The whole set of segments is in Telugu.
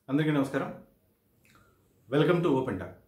అందరికీ నమస్కారం వెల్కమ్ టు ఓపెన్ టాక్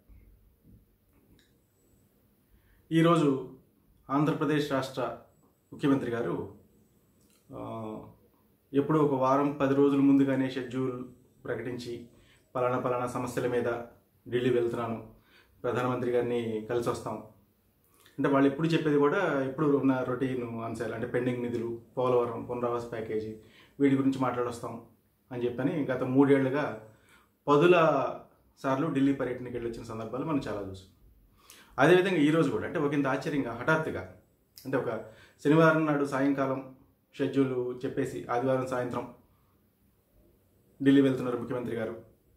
ఈరోజు ఆంధ్రప్రదేశ్ రాష్ట్ర ముఖ్యమంత్రి గారు ఆ, ఎప్పుడో ఒక వారం పది రోజుల ముందుగానే షెడ్యూల్ ప్రకటించి పలానా పలానా సమస్యల మీద ఢిల్లీ వెళ్తున్నాను ప్రధానమంత్రి గారిని కలిసి వస్తాం అంటే వాళ్ళు ఎప్పుడు చెప్పేది కూడా ఇప్పుడు ఉన్న రొటీన్ అంశాలు అంటే పెండింగ్ నిధులు పోలవరం పునరావాస ప్యాకేజీ వీటి గురించి మాట్లాడొస్తాం అని చెప్పని గత మూడేళ్లుగా పదుల సార్లు ఢిల్లీ పర్యటనకి వెళ్ళి వచ్చిన సందర్భాలు మనం చాలా చూసాం అదేవిధంగా ఈరోజు కూడా అంటే ఒక ఇంత ఆశ్చర్యంగా హఠాత్తుగా అంటే ఒక శనివారం నాడు సాయంకాలం షెడ్యూల్ చెప్పేసి ఆదివారం సాయంత్రం ఢిల్లీ వెళ్తున్నారు ముఖ్యమంత్రి గారు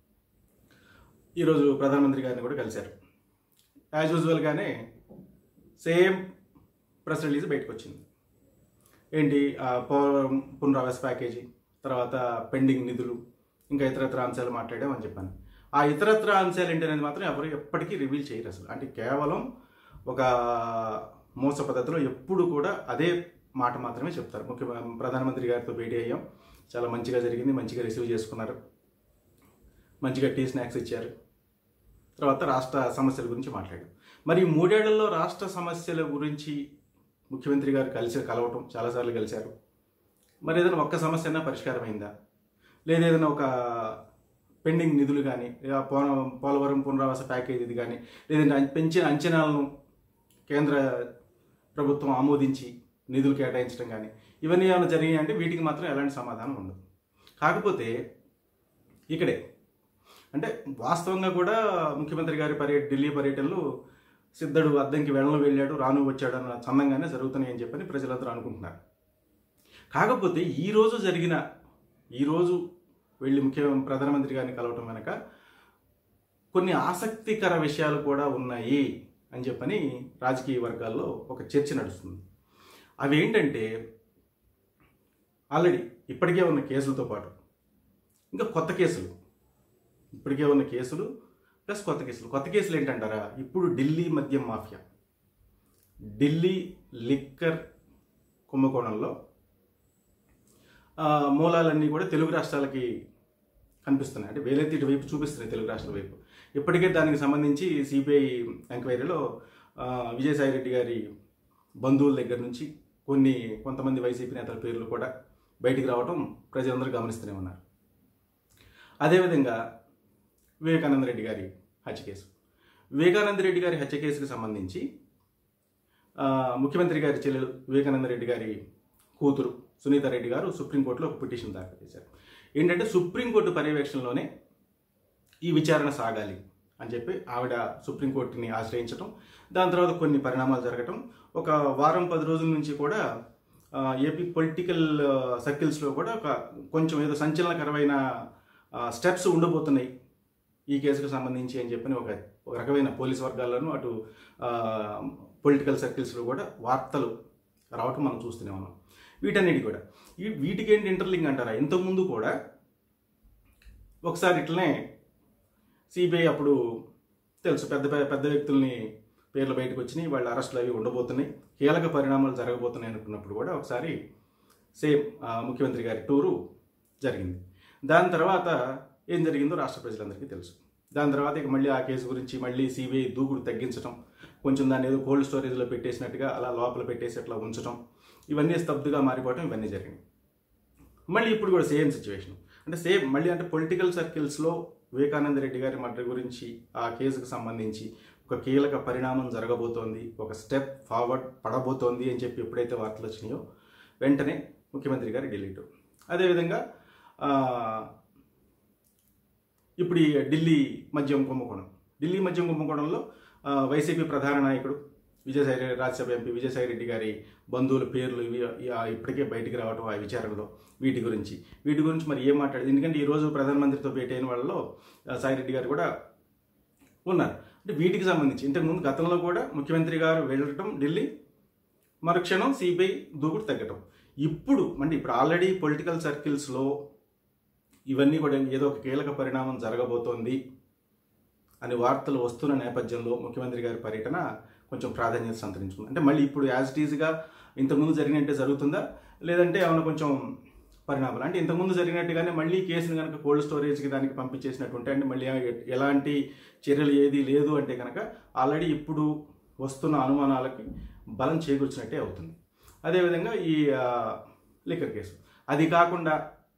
ఈరోజు ప్రధానమంత్రి గారిని కూడా కలిశారు యాజ్ యూజువల్గానే సేమ్ ప్రెస్ రిలీజ్ బయటకు వచ్చింది ఏంటి ఆ పోలవరం పునరావాస ప్యాకేజీ తర్వాత పెండింగ్ నిధులు ఇంకా ఇతరత్ర అంశాలు మాట్లాడామని చెప్పాను ఆ ఇతరత్ర అంశాలు ఏంటనేది మాత్రం ఎవరు ఎప్పటికీ రివీల్ చేయరు అసలు అంటే కేవలం ఒక మోస పద్ధతిలో ఎప్పుడు కూడా అదే మాట మాత్రమే చెప్తారు ముఖ్య ప్రధానమంత్రి గారితో భేటీ అయ్యాం చాలా మంచిగా జరిగింది మంచిగా రిసీవ్ చేసుకున్నారు మంచిగా టీ స్నాక్స్ ఇచ్చారు తర్వాత రాష్ట్ర సమస్యల గురించి మాట్లాడాం మరి ఈ మూడేళ్లలో రాష్ట్ర సమస్యల గురించి ముఖ్యమంత్రి గారు కలిసి కలవటం చాలాసార్లు కలిశారు మరి ఏదైనా ఒక్క సమస్య అయినా పరిష్కారం అయిందా లేదా ఏదైనా ఒక పెండింగ్ నిధులు కానీ లేదా పోల- పోలవరం పునరావాస ప్యాకేజీది కానీ లేదంటే అం- పెంచిన అంచనాలను కేంద్ర ప్రభుత్వం ఆమోదించి నిధులు కేటాయించడం కానీ ఇవన్నీ ఏమైనా జరిగాయి అంటే వీటికి మాత్రం ఎలాంటి సమాధానం ఉండదు కాకపోతే ఇక్కడే అంటే వాస్తవంగా కూడా ముఖ్యమంత్రి గారి పర్య ఢిల్లీ పర్యటనలు సిద్ధడు అద్దంకి వెళ్ళను వెళ్ళాడు రాను వచ్చాడు అన్న చందంగానే జరుగుతున్నాయని చెప్పని ప్రజలందరూ అనుకుంటున్నారు కాకపోతే ఈ రోజు జరిగిన ఈరోజు వెళ్ళి ముఖ్య ప్రధానమంత్రి గారిని కలవటం వెనక కొన్ని ఆసక్తికర విషయాలు కూడా ఉన్నాయి అని చెప్పని రాజకీయ వర్గాల్లో ఒక చర్చ నడుస్తుంది అవి ఏంటంటే ఆల్రెడీ ఇప్పటికే ఉన్న కేసులతో పాటు ఇంకా కొత్త కేసులు ఇప్పటికే ఉన్న కేసులు ప్లస్ కొత్త కేసులు కొత్త కేసులు ఏంటంటారా ఇప్పుడు ఢిల్లీ మద్యం మాఫియా ఢిల్లీ లిక్కర్ కుంభకోణంలో ఆ, మూలాలన్నీ కూడా తెలుగు రాష్ట్రాలకి కనిపిస్తున్నాయి అంటే వేలెత్తి ఇటువైపు చూపిస్తున్నాయి తెలుగు రాష్ట్రాల వైపు ఇప్పటికే దానికి సంబంధించి సిబిఐ ఎంక్వైరీలో ఆ, విజయసాయి రెడ్డి గారి బంధువుల దగ్గర నుంచి కొన్ని కొంతమంది వైసీపీ నేతల పేర్లు కూడా బయటికి రావటం ప్రజలందరూ గమనిస్తూనే ఉన్నారు అదేవిధంగా వివేకానంద రెడ్డి గారి హత్య కేసు వివేకానంద రెడ్డి గారి హత్య కేసుకు సంబంధించి ఆ, ముఖ్యమంత్రి గారి చెల్లెలు వివేకానంద రెడ్డి గారి కూతురు సునీత రెడ్డి గారు సుప్రీంకోర్టులో ఒక పిటిషన్ దాఖలు చేశారు ఏంటంటే సుప్రీంకోర్టు పర్యవేక్షణలోనే ఈ విచారణ సాగాలి అని చెప్పి ఆవిడ సుప్రీంకోర్టుని ఆశ్రయించడం దాని తర్వాత కొన్ని పరిణామాలు జరగటం ఒక వారం పది రోజుల నుంచి కూడా ఆ, ఏపీ పొలిటికల్ సర్కిల్స్లో కూడా ఒక కొంచెం ఏదో సంచలనకరమైన స్టెప్స్ ఉండబోతున్నాయి ఈ కేసుకు సంబంధించి అని చెప్పని ఒక ఒక రకమైన పోలీస్ వర్గాల్లోనూ అటు పొలిటికల్ సర్కిల్స్లో కూడా వార్తలు రావటం మనం చూస్తూనే ఉన్నాం వీటన్నిటి కూడా ఈ వీటికి ఏంటి ఇంటర్లింక్ అంటారా ఇంతకుముందు కూడా ఒకసారి ఇట్లనే సిబిఐ అప్పుడు తెలుసు పెద్ద పెద్ద పెద్ద వ్యక్తుల్ని పేర్లు బయటకు వచ్చినాయి వాళ్ళ అరెస్టులు అవి ఉండబోతున్నాయి కీలక పరిణామాలు జరగబోతున్నాయి అనుకున్నప్పుడు కూడా ఒకసారి సేమ్ ఆ, ముఖ్యమంత్రి గారి టూరు జరిగింది దాని తర్వాత ఏం జరిగిందో రాష్ట్ర ప్రజలందరికీ తెలుసు దాని తర్వాత ఇక మళ్ళీ ఆ కేసు గురించి మళ్ళీ సిబిఐ దూకుడు తగ్గించడం కొంచెం దాన్ని ఏదో కోల్డ్ స్టోరేజ్లో పెట్టేసినట్టుగా అలా లోపల పెట్టేసి అట్లా ఉంచడం ఇవన్నీ స్తబ్దుగా మారిపోవడం ఇవన్నీ జరిగినాయి మళ్ళీ ఇప్పుడు కూడా సేమ్ సిచ్యువేషన్ అంటే సేమ్ మళ్ళీ అంటే పొలిటికల్ సర్కిల్స్లో వివేకానంద రెడ్డి గారి మర్డర్ గురించి ఆ కేసుకు సంబంధించి ఒక కీలక పరిణామం జరగబోతోంది ఒక స్టెప్ ఫార్వర్డ్ పడబోతోంది అని చెప్పి ఎప్పుడైతే వార్తలు వచ్చినాయో వెంటనే ముఖ్యమంత్రి గారి ఢిల్లీ టూర్ అదేవిధంగా ఆ, ఇప్పుడు ఈ ఢిల్లీ మద్యం కుంభకోణం ఢిల్లీ మద్యం కుంభకోణంలో ఆ, వైసీపీ ప్రధాన నాయకుడు విజయసాయి రెడ్డి రాజ్యసభ ఎంపీ విజయసాయి రెడ్డి గారి బంధువుల పేర్లు ఇవి ఆ, ఇప్పటికే బయటికి రావడం ఆ విచారణలో వీటి గురించి వీటి గురించి మరి ఏం మాట్లాడేది ఎందుకంటే ఈరోజు ప్రధానమంత్రితో భేటీ అయిన వాళ్ళలో ఆ, సాయి రెడ్డి గారు కూడా ఉన్నారు అంటే వీటికి సంబంధించి ఇంతకుముందు గతంలో కూడా ముఖ్యమంత్రి గారు వెళ్ళటం ఢిల్లీ మరుక్షణం సిబిఐ దూకుడు తగ్గటం ఇప్పుడు అంటే ఇప్పుడు ఆల్రెడీ పొలిటికల్ సర్కిల్స్లో ఇవన్నీ కూడా ఏదో ఒక కీలక పరిణామం జరగబోతోంది అని వార్తలు వస్తున్న నేపథ్యంలో ముఖ్యమంత్రి గారి పర్యటన కొంచెం ప్రాధాన్యత సంతరించుకుంది అంటే మళ్ళీ ఇప్పుడు యాజ్ ఇట్ ఈజ్గా ఇంతకుముందు జరిగినట్టే జరుగుతుందా లేదంటే ఏమైనా కొంచెం పరిణామాలు అంటే ఇంతకుముందు జరిగినట్టుగానే మళ్ళీ కేసును కనుక కోల్డ్ స్టోరేజ్కి దానికి పంపించేసినట్టుంటే అంటే మళ్ళీ ఎ- ఎలాంటి చర్యలు ఏది లేదు అంటే కనుక ఆల్రెడీ ఇప్పుడు వస్తున్న అనుమానాలకి బలం చేకూర్చినట్టే అవుతుంది అదేవిధంగా ఈ ఆ, లిక్కర్ కేసు అది కాకుండా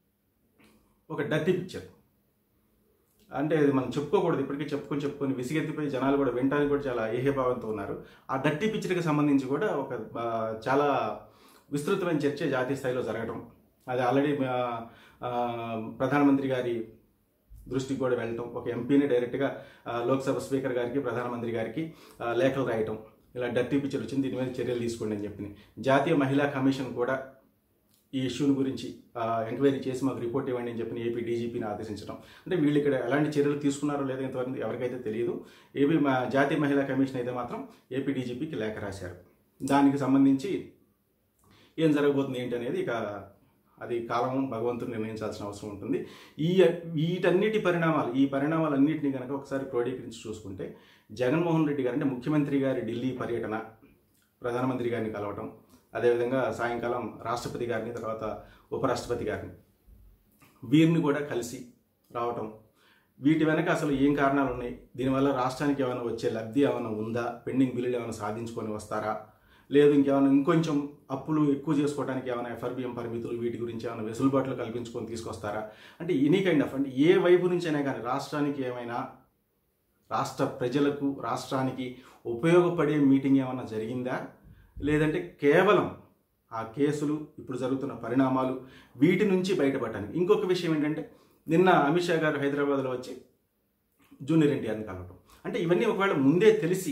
ఒక డర్టీ పిక్చర్ అంటే ఇది మనం చెప్పుకోకూడదు ఇప్పటికీ చెప్పుకొని చెప్పుకొని విసిగెత్తిపోయి జనాలు కూడా వినడానికి కూడా చాలా ఏహ్యభావంతో ఉన్నారు ఆ డర్టీ పిక్చర్కి సంబంధించి కూడా ఒక ఆ, చాలా విస్తృతమైన చర్చ జాతీయ స్థాయిలో జరగడం అది ఆల్రెడీ ఆ, ఆ, ప్రధానమంత్రి గారి దృష్టికి కూడా వెళ్ళటం ఒక ఎంపీని డైరెక్ట్గా ఆ, లోక్సభ స్పీకర్ గారికి ప్రధానమంత్రి గారికి ఆ, లేఖలు రాయటం ఇలా డర్టీ పిక్చర్ వచ్చింది దీని మీద చర్యలు తీసుకోండి అని చెప్పి జాతీయ మహిళా కమిషన్ కూడా ఈ ఇష్యూని గురించి ఆ, ఎంక్వైరీ చేసి మాకు రిపోర్ట్ ఇవ్వండి అని చెప్పి ఏపీ డీజీపీని ఆదేశించడం అంటే వీళ్ళు ఇక్కడ ఎలాంటి చర్యలు తీసుకున్నారో లేదో ఇంతవరకు ఎవరికైతే తెలియదు ఏపీ మా జాతీయ మహిళా కమిషన్ అయితే మాత్రం ఏపీ డీజీపీకి లేఖ రాశారు దానికి సంబంధించి ఏం జరగబోతుంది ఏంటి అనేది ఇక అది కాలం భగవంతుడు నిర్ణయించాల్సిన అవసరం ఉంటుంది ఈ వీటన్నిటి పరిణామాలు ఈ పరిణామాలన్నింటినీ కనుక ఒకసారి క్రోడీకరించి చూసుకుంటే జగన్మోహన్ రెడ్డి గారు అంటే ముఖ్యమంత్రి గారి ఢిల్లీ పర్యటన ప్రధానమంత్రి గారిని కలవటం అదేవిధంగా సాయంకాలం రాష్ట్రపతి గారిని తర్వాత ఉపరాష్ట్రపతి గారిని వీరిని కూడా కలిసి రావటం వీటి వెనక అసలు ఏం కారణాలు ఉన్నాయి దీనివల్ల రాష్ట్రానికి ఏమైనా వచ్చే లబ్ధి ఏమైనా ఉందా పెండింగ్ బిల్లులు ఏమైనా సాధించుకొని వస్తారా లేదు ఇంకేమైనా ఇంకొంచెం అప్పులు ఎక్కువ చేసుకోవడానికి ఏమైనా ఎఫ్ఆర్బిఎం పరిమితులు వీటి గురించి ఏమైనా వెసులుబాట్లు కల్పించుకొని తీసుకొస్తారా అంటే ఎనీ కైండ్ ఆఫ్ అంటే ఏ వైపు నుంచైనా కానీ రాష్ట్రానికి ఏమైనా రాష్ట్ర ప్రజలకు రాష్ట్రానికి ఉపయోగపడే మీటింగ్ ఏమైనా జరిగిందా లేదంటే కేవలం ఆ కేసులు ఇప్పుడు జరుగుతున్న పరిణామాలు వీటి నుంచి బయటపడటానికి ఇంకొక విషయం ఏంటంటే నిన్న అమిత్ షా గారు హైదరాబాద్లో వచ్చి జూనియర్ ఎన్టీఆర్ని కలవటం అంటే ఇవన్నీ ఒకవేళ ముందే తెలిసి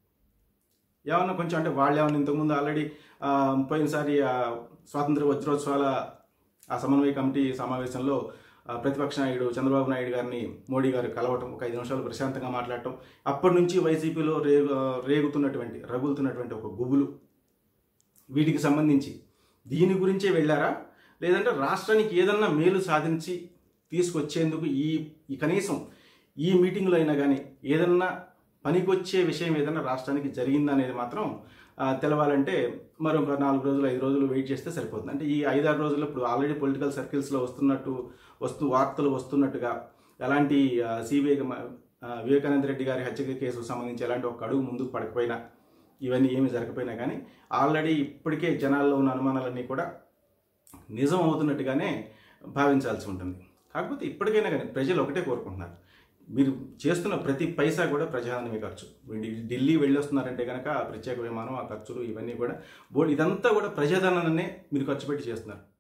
ఏమన్నా కొంచెం అంటే వాళ్ళు ఏమన్నా ఇంతకుముందు ఆల్రెడీ ఆ, పోయినసారి ఆ స్వాతంత్ర వజ్రోత్సవాల ఆ సమన్వయ కమిటీ సమావేశంలో ఆ, ప్రతిపక్ష నాయుడు చంద్రబాబు నాయుడు గారిని మోడీ గారు కలవటం ఒక ఐదు నిమిషాలు ప్రశాంతంగా మాట్లాడటం అప్పటి నుంచి వైసీపీలో రేగు రేగుతున్నటువంటి రగులుతున్నటువంటి ఒక గుబులు వీటికి సంబంధించి దీని గురించే వెళ్ళారా లేదంటే రాష్ట్రానికి ఏదన్నా మేలు సాధించి తీసుకొచ్చేందుకు ఈ ఈ కనీసం ఈ మీటింగ్లో అయినా కానీ ఏదన్నా పనికొచ్చే విషయం ఏదైనా రాష్ట్రానికి జరిగిందా అనేది మాత్రం ఆ, తెలవాలంటే మరొక నాలుగు రోజులు ఐదు రోజులు వెయిట్ చేస్తే సరిపోతుంది అంటే ఈ ఐదారు రోజుల్లో ఇప్పుడు ఆల్రెడీ పొలిటికల్ సర్కిల్స్లో వస్తున్నట్టు వస్తూ వార్తలు వస్తున్నట్టుగా ఎలాంటి సిబిఐ వివేకానంద రెడ్డి గారి హత్య కేసుకు సంబంధించి ఎలాంటి ఒక అడుగు ముందుకు పడకపోయినా ఇవన్నీ ఏమి జరగకపోయినా కానీ ఆల్రెడీ ఇప్పటికే జనాల్లో ఉన్న అనుమానాలన్నీ కూడా నిజం అవుతున్నట్టుగానే భావించాల్సి ఉంటుంది కాకపోతే ఇప్పటికైనా కానీ ప్రజలు ఒకటే కోరుకుంటున్నారు మీరు చేస్తున్న ప్రతి పైసా కూడా ప్రజాధనమే ఖర్చు మీరు ఢి- ఢిల్లీ వెళ్ళి వస్తున్నారంటే కనుక ఆ ప్రత్యేక విమానం ఆ ఖర్చులు ఇవన్నీ కూడా బోర్డు ఇదంతా కూడా ప్రజాధనాన్నే మీరు ఖర్చు పెట్టి చేస్తున్నారు